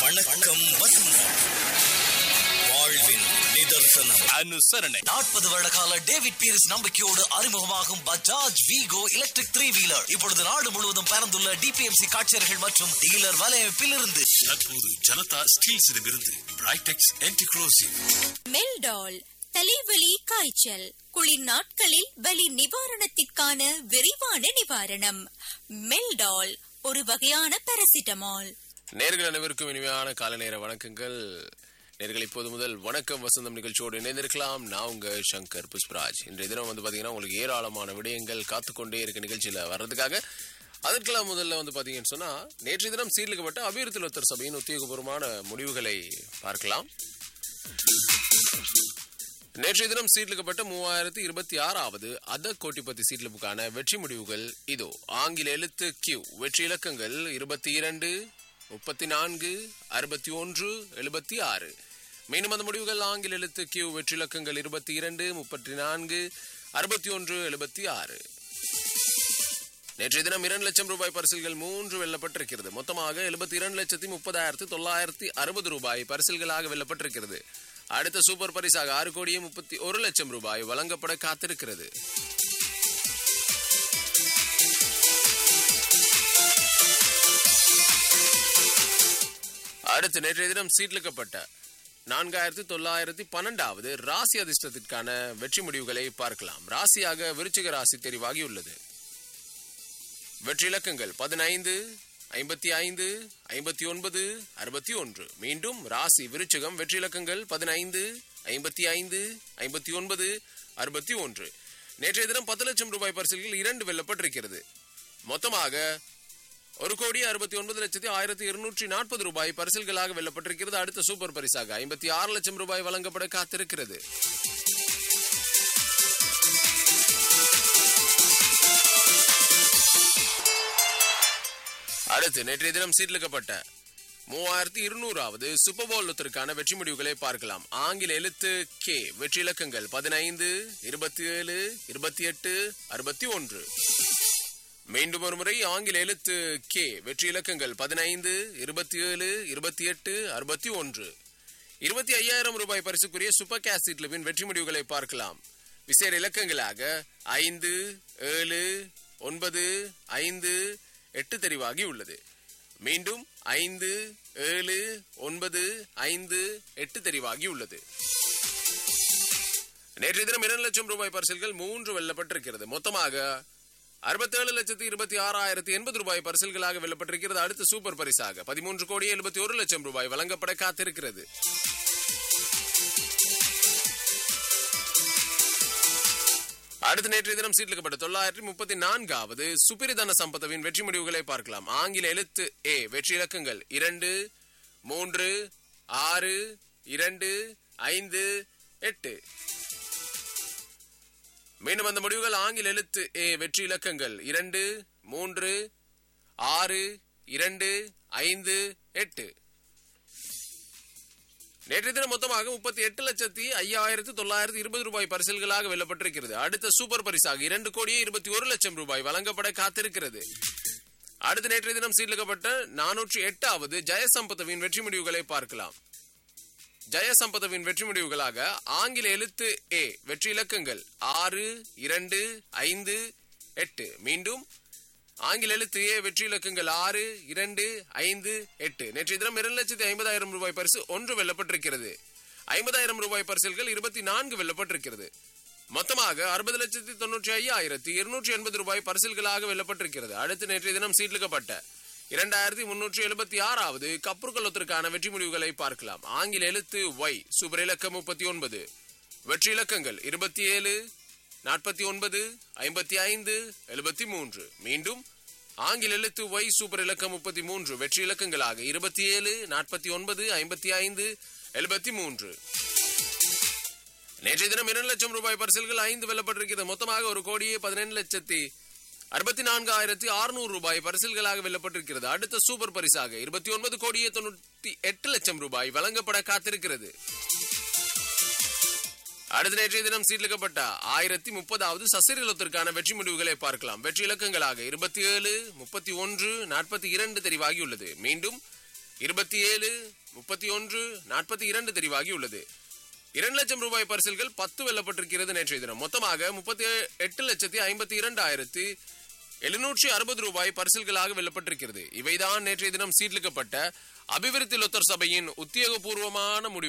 வணக்கம் வசந்தம் வாழ்வின் நிதர்சனம் அனுசரணை நாற்பது வருட கால டேவிட் பீரிஸ் நம்பிக்கையோடு அறிமுகமாகும் Bajaj Vego electric three wheeler இப்பொழுது நாடு முழுவதும் பறந்துள்ள டிபிஎம்சி காட்சியர்கள் மற்றும் டீலர் வலையமைப்பில் இருந்து தற்போது ஜனதா ஸ்டீல்ஸிடமிருந்து பிரைடெக்ஸ் என்டிக்ளோசிவ் மெல்டால் தலைவலி காய்ச்சல் குளிர் நாட்களில் வலி நிவாரணத்திற்கான விரைவான நிவாரணம் மெல்டால் ஒரு வகையான பாராசிட்டமால் நேர்கள் அனைவருக்கும் இனிமையான காலை நேர வணக்கங்கள் நேர்கள் இப்போது முதல் வணக்கம் வசந்தம் நிகழ்ச்சியோடு இணைந்திருக்கலாம் நான் உங்க சங்கர் புஷ்பராஜ் இன்றைய தினம் வந்து பாத்தீங்கன்னா உங்களுக்கு ஏராளமான விடயங்கள் காத்துக்கொண்டே இருக்க நிகழ்ச்சியில வர்றதுக்காக அதற்கெல்லாம் முதல்ல வந்து பாத்தீங்கன்னு சொன்னா நேற்றைய தினம் சீர்லிக்கப்பட்ட அபிவிருத்தி லோத்தர் சபையின் உத்தியோகபூர்வமான முடிவுகளை பார்க்கலாம் நேற்றைய தினம் சீட்லிக்கப்பட்ட மூவாயிரத்தி இருபத்தி ஆறாவது அத கோட்டிப்பத்தி சீட்லிப்புக்கான வெற்றி முடிவுகள் இதோ ஆங்கில எழுத்து கியூ வெற்றி இலக்கங்கள் இருபத்தி இரண்டு முப்பத்தி நான்கு அறுபத்தி ஒன்று எழுபத்தி ஆறு மீண்டும் அந்த முடிவுகள் ஆங்கில எழுத்து கியூ வெற்றி இலக்கங்கள் இருபத்தி இரண்டு முப்பத்தி நான்கு அறுபத்தி ஒன்று எழுபத்தி ஆறு நேற்றைய தினம் இரண்டு லட்சம் ரூபாய் பரிசில்கள் மூன்று வெல்லப்பட்டிருக்கிறது மொத்தமாக எழுபத்தி இரண்டு லட்சத்தி முப்பதாயிரத்தி தொள்ளாயிரத்தி அறுபது ரூபாய் பரிசில்களாக வெல்லப்பட்டிருக்கிறது அடுத்த சூப்பர் பரிசாக ஆறு கோடியே முப்பத்தி ஒரு லட்சம் ரூபாய் வழங்கப்பட காத்திருக்கிறது அடுத்து நேற்றைய தினம் சீட்லிக்கப்பட்ட நான்காயிரத்தி தொள்ளாயிரத்தி பன்னெண்டாவது ராசி அதிர்ஷ்டத்திற்கான வெற்றி முடிவுகளை பார்க்கலாம் ராசியாக விருச்சிக ராசி தெரிவாகியுள்ளது வெற்றி இலக்கங்கள் பதினைந்து ஐம்பத்தி ஐந்து ஐம்பத்தி ஒன்பது அறுபத்தி ஒன்று மீண்டும் ராசி விருச்சகம் வெற்றி இலக்கங்கள் பதினைந்து ஐம்பத்தி ஐந்து ஐம்பத்தி ஒன்பது அறுபத்தி ஒன்று நேற்றைய தினம் பத்து லட்சம் ரூபாய் பரிசில்கள் இரண்டு வெல்லப்பட்டிருக்கிறது மொத்தமாக ஒரு கோடி அறுபத்தி ஒன்பது லட்சத்தி ஆயிரத்தி இருநூற்றி நாற்பது ரூபாய் பரிசில்களாக வெல்லப்பட்டிருக்கிறது அடுத்த சூப்பர் பரிசாக ஐம்பத்தி ஆறு லட்சம் ரூபாய் வழங்கப்பட காத்திருக்கிறது அடுத்து நேற்றைய தினம் சீர்லிக்கப்பட்ட மூவாயிரத்தி இருநூறாவது சூப்பர் பவுலத்திற்கான வெற்றி முடிவுகளை பார்க்கலாம் ஆங்கில எழுத்து கே வெற்றி இலக்கங்கள் பதினைந்து இருபத்தி ஏழு இருபத்தி எட்டு அறுபத்தி ஒன்று மீண்டும் ஒரு முறை ஆங்கில எழுத்து கே வெற்றி இலக்கங்கள் பதினைந்து இருபத்தி ஏழு இருபத்தி எட்டு அறுபத்தி ஒன்று இருபத்தி ஐயாயிரம் ரூபாய் பரிசுக்குரிய சூப்பர் கேஸ் சீட்லுவின் வெற்றி முடிவுகளை பார்க்கலாம் விசேட இலக்கங்களாக ஐந்து ஏழு ஒன்பது ஐந்து எட்டு தெரிவாகி உள்ளது மீண்டும் ஐந்து ஏழு ஒன்பது ஐந்து எட்டு தெரிவாகி உள்ளது நேற்றைய தினம் இரண்டு லட்சம் ரூபாய் பரிசல்கள் மூன்று வெல்லப்பட்டிருக்கிறது மொத்தமாக அறுபத்தேழு லட்சத்தி இருபத்தி ஆறாயிரத்தி எண்பது ரூபாய் பரிசல்களாக வெல்லப்பட்டிருக்கிறது அடுத்த சூப்பர் பரிசாக பதிமூன்று கோடி எழுபத்தி ஒரு லட்சம் ரூபாய் வழங்கப்பட காத்திருக்கிறது அடுத்த நேற்றைய தினம் சீட்லிக்கப்பட்ட தொள்ளாயிரத்தி முப்பத்தி நான்காவது சுப்பிரிதன சம்பத்தவின் வெற்றி முடிவுகளை பார்க்கலாம் ஆங்கில எழுத்து ஏ வெற்றி இலக்கங்கள் இரண்டு மூன்று ஆறு இரண்டு ஐந்து எட்டு மீண்டும் அந்த முடிவுகள் ஆங்கில எழுத்து ஏ வெற்றி இலக்கங்கள் இரண்டு மூன்று ஆறு இரண்டு ஐந்து எட்டு நேற்றைய தினம் மொத்தமாக முப்பத்தி எட்டு லட்சத்தி ஐயாயிரத்தி தொள்ளாயிரத்தி இருபது ரூபாய் பரிசல்களாக வெல்லப்பட்டிருக்கிறது அடுத்த சூப்பர் பரிசாக இரண்டு கோடியே இருபத்தி ஒரு லட்சம் ரூபாய் வழங்கப்பட காத்திருக்கிறது அடுத்த நேற்றைய தினம் சீர்லிக்கப்பட்ட நானூற்றி எட்டாவது ஜெயசம்பதவின் வெற்றி முடிவுகளை பார்க்கலாம் ஜெயசம்பதவின் வெற்றி முடிவுகளாக ஆங்கில எழுத்து ஏ வெற்றி இலக்கங்கள் ஆறு இரண்டு ஐந்து எட்டு மீண்டும் ஆங்கில எழுத்து ஏ வெற்றி இலக்கங்கள் ஆறு இரண்டு ஐந்து எட்டு நேற்றைய தினம் இரண்டு லட்சத்தி ஐம்பதாயிரம் ரூபாய் பரிசு ஒன்று வெல்லப்பட்டிருக்கிறது ஐம்பதாயிரம் ரூபாய் பரிசல்கள் இருபத்தி நான்கு வெல்லப்பட்டிருக்கிறது மொத்தமாக அறுபது லட்சத்தி தொண்ணூற்றி ஐயாயிரத்தி இருநூற்றி எண்பது ரூபாய் பரிசல்களாக வெல்லப்பட்டிருக்கிறது அடுத்து நேற்றைய தினம் சீட்லிக்கப்பட்ட இரண்டாயிரத்தி முன்னூற்றி எழுபத்தி ஆறாவது கப்புருக்கலத்திற்கான வெற்றி முடிவுகளை பார்க்கலாம் ஆங்கில எழுத்து ஒய் சூப்பர் இலக்கம் முப்பத்தி ஒன்பது வெற்றி இலக்கங்கள் இருபத்தி ஏழு நாற்பத்தி ஒன்பது ஐம்பத்தி ஐந்து எழுபத்தி மூன்று மீண்டும் ஆங்கில எழுத்து ஒய் சூப்பர் இலக்கம் முப்பத்தி மூன்று வெற்றி இலக்கங்களாக இருபத்தி ஏழு நாற்பத்தி ஒன்பது ஐம்பத்தி ஐந்து எழுபத்தி மூன்று நேற்றைய தினம் இரண்டு லட்சம் ரூபாய் பரிசல்கள் ஐந்து வெல்லப்பட்டிருக்கிறது மொத்தமாக ஒரு கோடியே பதினெண்டு லட்சத்தி அறுபத்தி நான்காயிரத்தி அறுநூறு ரூபாய் பரிசல்களாக வெல்லப்பட்டிருக்கிறது அடுத்த சூப்பர் பரிசாக இருபத்தி ஒன்பது கோடியே தொண்ணூத்தி எட்டு லட்சம் ரூபாய் வழங்கப்பட காத்திருக்கிறது அடுத்த நேற்றைய தினம் சீர்லிக்கப்பட்ட ஆயிரத்தி முப்பதாவது சசிரலத்திற்கான வெற்றி முடிவுகளை பார்க்கலாம் வெற்றி இலக்கங்களாக இருபத்தி ஏழு முப்பத்தி ஒன்று நாற்பத்தி இரண்டு தெரிவாகியுள்ளது மீண்டும் இருபத்தி ஏழு முப்பத்தி ஒன்று நாற்பத்தி இரண்டு தெரிவாகி உள்ளது இரண்டு லட்சம் ரூபாய் பரிசில்கள் பத்து வெல்லப்பட்டிருக்கிறது நேற்றைய தினம் மொத்தமாக முப்பத்தி எட்டு லட்சத்தி ஐம்பத்தி இரண்டாயிரத்தி எழுநூற்றி அறுபது ரூபாய் பரிசில்களாக வெல்லப்பட்டிருக்கிறது இவைதான் நேற்றைய தினம் சீர்லிக்கப்பட்ட அபிவிருத்தி லொத்தர் சபையின் உத்தியோகபூர்வமான முடிவு